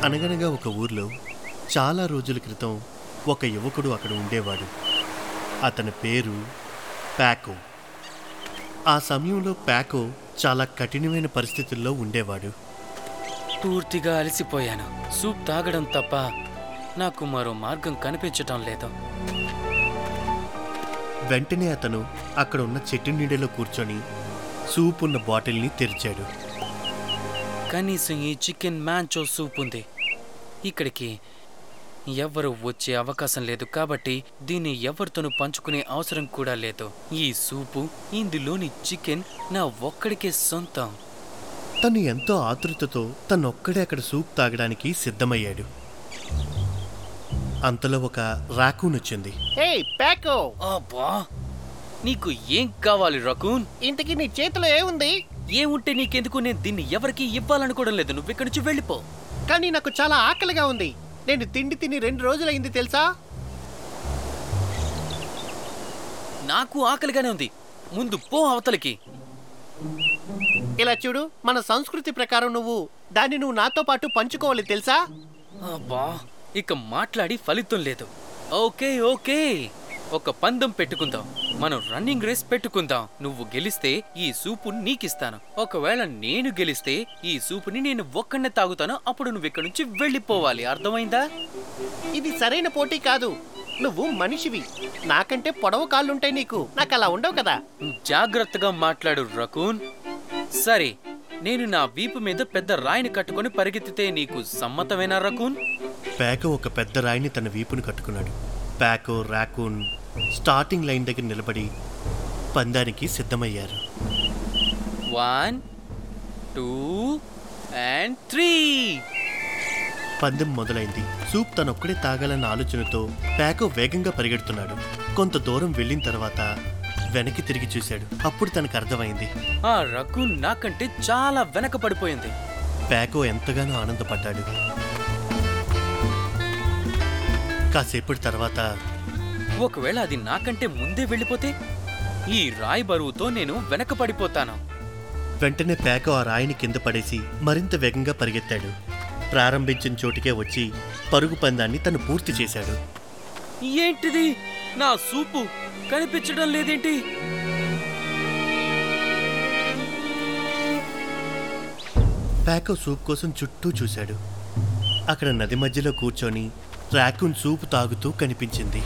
అనగనగా ఒక ఊర్లో చాలా రోజుల క్రితం ఒక యువకుడు అక్కడ ఉండేవాడు అతని పేరు ప్యాకో ఆ సమయంలో ప్యాకో చాలా కఠినమైన పరిస్థితుల్లో ఉండేవాడు పూర్తిగా అలసిపోయాను సూప్ తాగడం తప్ప నాకు మరో మార్గం కనిపించటం లేదు వెంటనే అతను అక్కడ ఉన్న చెట్టు నీడలో కూర్చొని సూప్ ఉన్న బాటిల్ని తెరిచాడు కనీసం ఈ చికెన్ మ్యాంచో సూప్ ఉంది ఇక్కడికి ఎవ్వరు వచ్చే అవకాశం లేదు కాబట్టి దీన్ని ఎవరితోనూ పంచుకునే అవసరం కూడా లేదు ఈ సూపు ఇందులోని చికెన్ నా ఒక్కడికే సొంతం తను ఎంతో ఆతృతతో తనొక్కడే అక్కడ సూప్ తాగడానికి సిద్ధమయ్యాడు అంతలో ఒక రాకూన్ వచ్చింది హే ప్యాకో అబ్బా నీకు ఏం కావాలి రకూన్ ఇంతకీ నీ చేతిలో ఏముంది ఏముంటే నీకెందుకు నేను దీన్ని ఎవరికి ఇవ్వాలనుకోవడం లేదు నువ్వు ఇక్కడి నుంచి వెళ్ళిపో కానీ నాకు చాలా ఆకలిగా ఉంది నేను తిండి తిని రెండు రోజులైంది తెలుసా నాకు ఆకలిగానే ఉంది ముందు పో అవతలికి ఇలా చూడు మన సంస్కృతి ప్రకారం నువ్వు దాన్ని నువ్వు నాతో పాటు పంచుకోవాలి తెలుసా అబ్బా ఇక మాట్లాడి ఫలితం లేదు ఓకే ఓకే ఒక పందెం పెట్టుకుందాం మనం రన్నింగ్ రేస్ పెట్టుకుందాం నువ్వు గెలిస్తే ఈ సూపు నీకిస్తాను ఒకవేళ నేను గెలిస్తే ఈ సూపుని నేను ఒక్కనే తాగుతాను అప్పుడు నువ్వు ఇక్కడి నుంచి వెళ్ళిపోవాలి అర్థమైందా ఇది సరైన పోటీ కాదు నువ్వు మనిషివి నాకంటే పొడవు కాళ్ళుంటాయి నీకు నాకు అలా ఉండవు కదా జాగ్రత్తగా మాట్లాడు రకూన్ సరే నేను నా వీపు మీద పెద్ద రాయిని కట్టుకొని పరిగెత్తితే నీకు సమ్మతమేనా రకూన్ ప్యాకో ఒక పెద్ద రాయిని తన వీపును కట్టుకున్నాడు ప్యాకో రాకూన్ స్టార్టింగ్ లైన్ దగ్గర నిలబడి పందానికి సిద్ధమయ్యారు వన్ టూ అండ్ త్రీ పందెం మొదలైంది సూప్ తనొక్కడే తాగాలన్న ఆలోచనతో ప్యాకో వేగంగా పరిగెడుతున్నాడు కొంత దూరం వెళ్ళిన తర్వాత వెనక్కి తిరిగి చూశాడు అప్పుడు తనకు అర్థమైంది ఆ రకూన్ నాకంటే చాలా వెనక పడిపోయింది ప్యాకో ఎంతగానో ఆనందపడ్డాడు కాసేపటి తర్వాత ఒకవేళ అది నాకంటే ముందే వెళ్ళిపోతే ఈ రాయి బరువుతో నేను వెనక పడిపోతాను వెంటనే ప్యాకో ఆ రాయిని కింద పడేసి మరింత వేగంగా పరిగెత్తాడు ప్రారంభించిన చోటికే వచ్చి పరుగు పందాన్ని తను పూర్తి చేశాడు ఏంటిది నా సూపు కనిపించడం లేదేంటి ప్యాకో సూప్ కోసం చుట్టూ చూశాడు అక్కడ నది మధ్యలో కూర్చొని రాకూన్ సూప్ తాగుతూ కనిపించింది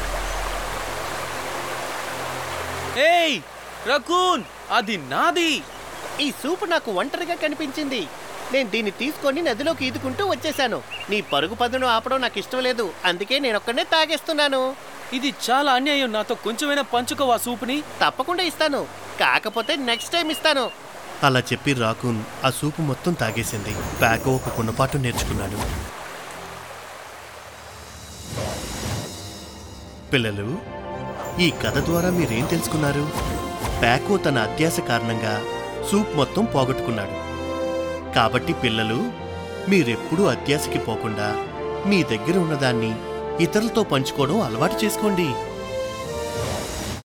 ఏయ్ రకూన్ అది నాది ఈ సూప్ నాకు ఒంటరిగా కనిపించింది నేను దీన్ని తీసుకొని నదిలోకి ఈదుకుంటూ వచ్చేసాను నీ పరుగు పదును ఆపడం నాకు ఇష్టం లేదు అందుకే నేను ఒక్కనే తాగేస్తున్నాను ఇది చాలా అన్యాయం నాతో కొంచెమైనా పంచుకోవా సూపుని తప్పకుండా ఇస్తాను కాకపోతే నెక్స్ట్ టైం ఇస్తాను అలా చెప్పి రాకూన్ ఆ సూపు మొత్తం తాగేసింది ప్యాకో ఒక గుణపాఠం నేర్చుకున్నాడు పిల్లలు ఈ కథ ద్వారా మీరేం తెలుసుకున్నారు ప్యాకో తన అత్యాశ కారణంగా సూప్ మొత్తం పోగొట్టుకున్నాడు కాబట్టి పిల్లలు మీరెప్పుడూ అత్యాశకి పోకుండా మీ దగ్గర ఉన్నదాన్ని ఇతరులతో పంచుకోవడం అలవాటు చేసుకోండి